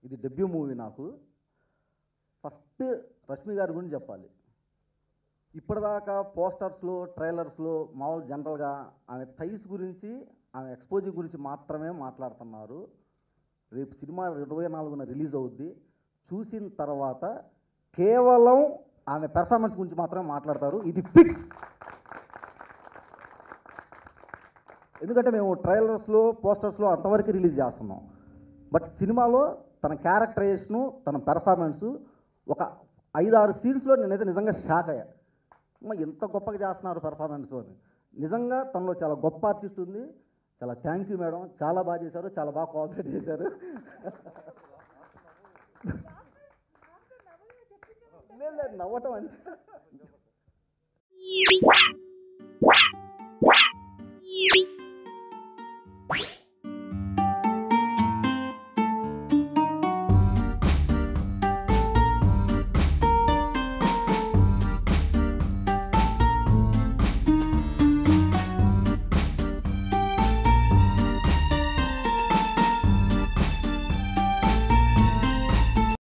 ఇది debut movie నాకు first Rashmi గారి గురించి చెప్పాలి ఇప్పటిదాకా పోస్టర్స్లో ట్రైలర్స్లో మామూలు జనరల్గా ఆమె థైస్ గురించి ఆమె ఎక్స్పోజింగ్ గురించి మాత్రమే మాట్లాడుతున్నారు రేపు సినిమా ఇరవై నాలుగున రిలీజ్ అవుద్ది చూసిన తర్వాత కేవలం ఆమె పెర్ఫార్మెన్స్ గురించి మాత్రమే మాట్లాడతారు ఇది ఫిక్స్ ఎందుకంటే మేము ట్రైలర్స్లో పోస్టర్స్లో అంతవరకు రిలీజ్ చేస్తున్నాం బట్ సినిమాలో తన క్యారెక్టరైజేషను తన పెర్ఫార్మెన్సు ఒక ఐదారు సీన్స్లో నేనైతే నిజంగా షాక్ అయ్యా అమ్మ ఎంత గొప్పగా చేస్తున్నారు పెర్ఫార్మెన్స్ అని నిజంగా తనలో చాలా గొప్ప ఆర్టిస్ట్ ఉంది చాలా థ్యాంక్ యూ మేడం చాలా బాగా చేశారు చాలా బాగా కోఆపరేట్ చేశారు లేదు లేదు నవ్వటం అంటే